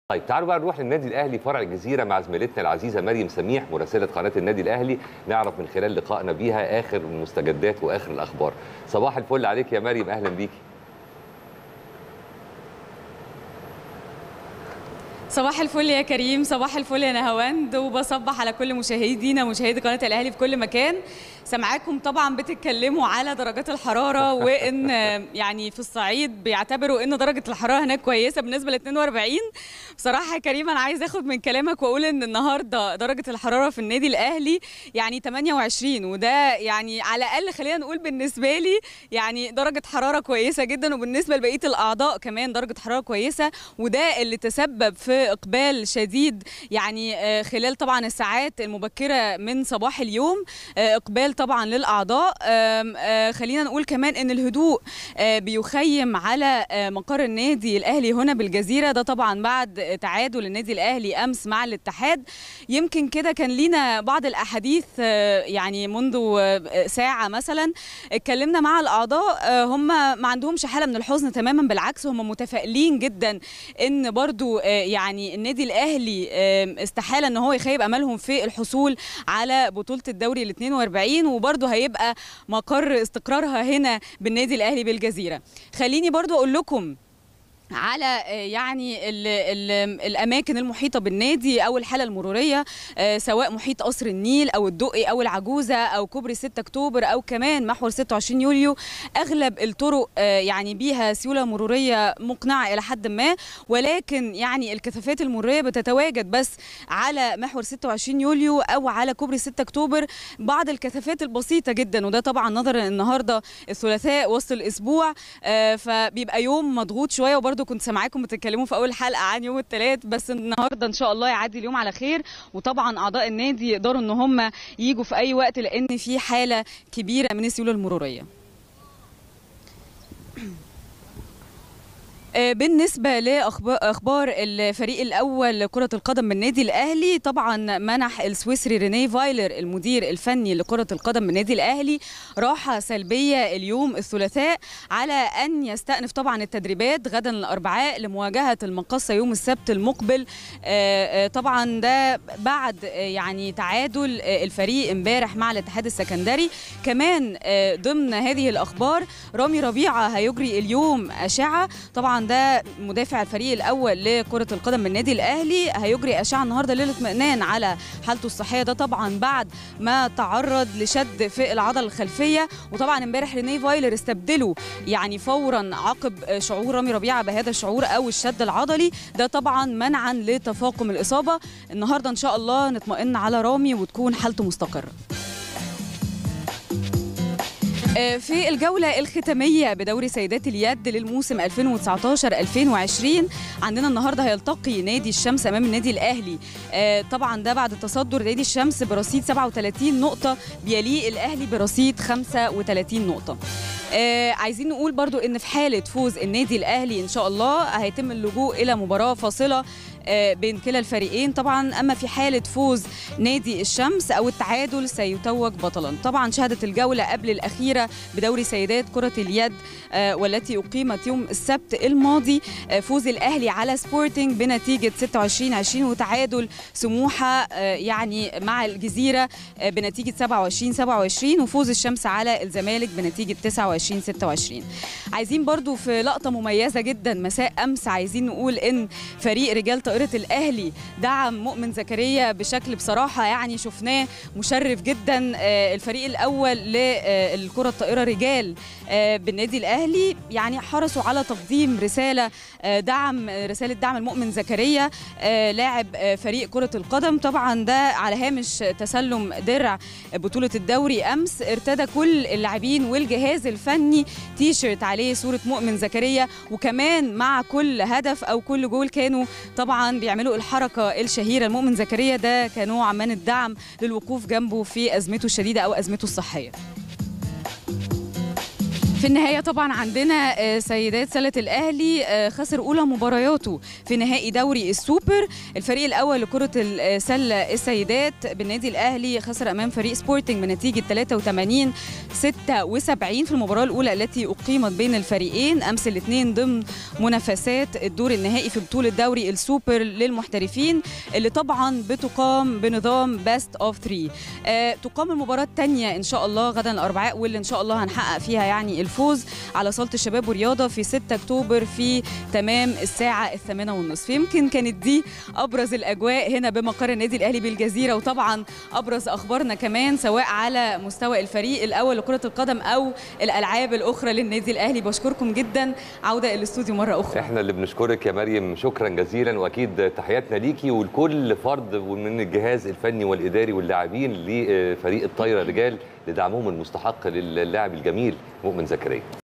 طيب تعالوا بقى نروح للنادي الاهلي فرع الجزيره مع زميلتنا العزيزه مريم سميح مراسله قناه النادي الاهلي نعرف من خلال لقائنا بيها اخر المستجدات واخر الاخبار صباح الفل عليك يا مريم اهلا بيكي صباح الفل يا كريم صباح الفل يا نهاوند وبصبح على كل مشاهدينا ومشاهدي قناه الاهلي في كل مكان سامعاكم طبعا بتتكلموا على درجات الحراره وان يعني في الصعيد بيعتبروا ان درجه الحراره هناك كويسه بالنسبه ل 42 بصراحه يا كريم انا عايز اخد من كلامك واقول ان النهارده درجه الحراره في النادي الاهلي يعني 28 وده يعني على الاقل خلينا نقول بالنسبه لي يعني درجه حراره كويسه جدا وبالنسبه لبقيه الاعضاء كمان درجه حراره كويسه وده اللي تسبب في اقبال شديد يعني خلال طبعا الساعات المبكره من صباح اليوم اقبال طبعا للاعضاء خلينا نقول كمان ان الهدوء بيخيم على مقر النادي الاهلي هنا بالجزيره ده طبعا بعد تعادل النادي الاهلي امس مع الاتحاد يمكن كده كان لينا بعض الاحاديث يعني منذ ساعه مثلا اتكلمنا مع الاعضاء هم ما عندهمش حاله من الحزن تماما بالعكس هم متفائلين جدا ان برضو يعني النادي الاهلي استحاله ان هو يخيب املهم في الحصول على بطوله الدوري ال 42 وبرضه هيبقى مقر استقرارها هنا بالنادي الاهلي بالجزيره خليني برضه اقول لكم على يعني ال ال الاماكن المحيطه بالنادي او الحاله المروريه سواء محيط قصر النيل او الدقي او العجوزه او كوبري 6 اكتوبر او كمان محور 26 يوليو اغلب الطرق يعني بيها سيوله مروريه مقنعه الى حد ما ولكن يعني الكثافات المروريه بتتواجد بس على محور 26 يوليو او على كوبري 6 اكتوبر بعض الكثافات البسيطه جدا وده طبعا نظرا النهارده الثلاثاء وسط الاسبوع فبيبقى يوم مضغوط شويه وبرده برضو كنت سامعاكم بتتكلموا في اول حلقه عن يوم الثلاث بس النهارده ان شاء الله يعدي اليوم على خير وطبعا اعضاء النادي يقدروا ان هم يجوا في اي وقت لان في حاله كبيره من السيوله المروريه بالنسبة لأخبار الفريق الأول لكرة القدم من النادي الأهلي طبعا منح السويسري ريني فايلر المدير الفني لكرة القدم من النادي الأهلي راحة سلبية اليوم الثلاثاء على أن يستأنف طبعا التدريبات غدا الأربعاء لمواجهة المقصة يوم السبت المقبل طبعا ده بعد يعني تعادل الفريق امبارح مع الاتحاد السكندري كمان ضمن هذه الأخبار رامي ربيعة هيجري اليوم أشعة طبعا ده مدافع الفريق الاول لكره القدم من النادي الاهلي هيجري اشعه النهارده للاطمئنان على حالته الصحيه ده طبعا بعد ما تعرض لشد في العضله الخلفيه وطبعا امبارح ريني فايلر استبدله يعني فورا عقب شعور رامي ربيعه بهذا الشعور او الشد العضلي ده طبعا منعا لتفاقم الاصابه النهارده ان شاء الله نطمئن على رامي وتكون حالته مستقره في الجولة الختامية بدوري سيدات اليد للموسم 2019-2020 عندنا النهاردة هيلتقي نادي الشمس أمام النادي الأهلي طبعا ده بعد تصدر نادي الشمس برصيد 37 نقطة بيليه الأهلي برصيد 35 نقطة آه عايزين نقول برضو ان في حاله فوز النادي الاهلي ان شاء الله هيتم اللجوء الى مباراه فاصله آه بين كلا الفريقين طبعا اما في حاله فوز نادي الشمس او التعادل سيتوج بطلا طبعا شهدت الجوله قبل الاخيره بدوري سيدات كره اليد آه والتي اقيمت يوم السبت الماضي فوز الاهلي على سبورتنج بنتيجه 26 20 وتعادل سموحه يعني مع الجزيره بنتيجه 27 27 وفوز الشمس على الزمالك بنتيجه 29 26 عايزين برضو في لقطة مميزة جدا مساء أمس عايزين نقول إن فريق رجال طائرة الأهلي دعم مؤمن زكريا بشكل بصراحة يعني شفناه مشرف جدا الفريق الأول للكرة الطائرة رجال بالنادي الأهلي يعني حرصوا على تقديم رسالة دعم رسالة دعم المؤمن زكريا لاعب فريق كرة القدم طبعا ده على هامش تسلم درع بطولة الدوري أمس ارتدى كل اللاعبين والجهاز الفني الفني تي شيرت عليه صوره مؤمن زكريا وكمان مع كل هدف او كل جول كانوا طبعا بيعملوا الحركه الشهيره لمؤمن زكريا ده كنوع من الدعم للوقوف جنبه في ازمته الشديده او ازمته الصحيه في النهاية طبعا عندنا آه، سيدات سلة الأهلي آه، خسر أولى مبارياته في نهائي دوري السوبر الفريق الأول لكرة السلة السيدات بالنادي الأهلي خسر أمام فريق سبورتنج بنتيجة 83 76 في المباراة الأولى التي أقيمت بين الفريقين أمس الاثنين ضمن منافسات الدور النهائي في بطولة دوري السوبر للمحترفين اللي طبعا بتقام بنظام بيست اوف 3 تقام المباراة الثانية إن شاء الله غدا الأربعاء واللي إن شاء الله هنحقق فيها يعني الفوز على صالة الشباب والرياضة في 6 أكتوبر في تمام الساعة الثامنة والنصف يمكن كانت دي أبرز الأجواء هنا بمقر النادي الأهلي بالجزيرة وطبعا أبرز أخبارنا كمان سواء على مستوى الفريق الأول لكرة القدم أو الألعاب الأخرى للنادي الأهلي بشكركم جدا عودة الاستوديو مرة أخرى احنا اللي بنشكرك يا مريم شكرا جزيلا واكيد تحياتنا ليكي ولكل فرد من الجهاز الفني والاداري واللاعبين لفريق الطايره رجال لدعمهم المستحق للاعب الجميل مؤمن زكريا